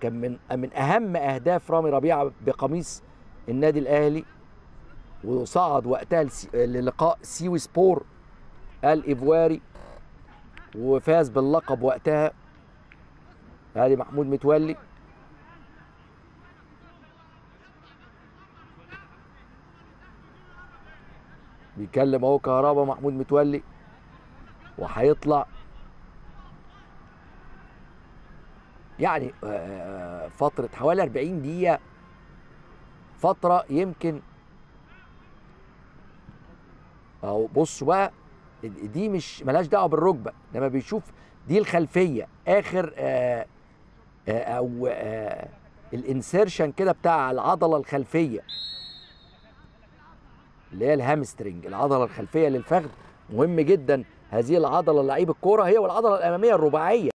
كان من من اهم اهداف رامي ربيعه بقميص النادي الاهلي وصعد وقتها لس- للقاء سيوي سبور الايفواري وفاز باللقب وقتها ادي محمود متولي بيكلم اهو كهربا محمود متولي وهيطلع يعني آه، فترة حوالي 40 دقيقة فترة يمكن اهو بصوا بقى دي مش ملهاش دعوة بالركبة لما بيشوف دي الخلفية آخر آه آه أو آه الانسيرشن كده بتاع العضلة الخلفية اللي هي الهامسترنج العضلة الخلفية للفخذ مهم جدا هذه العضلة لعيب الكورة هي والعضلة الأمامية الرباعية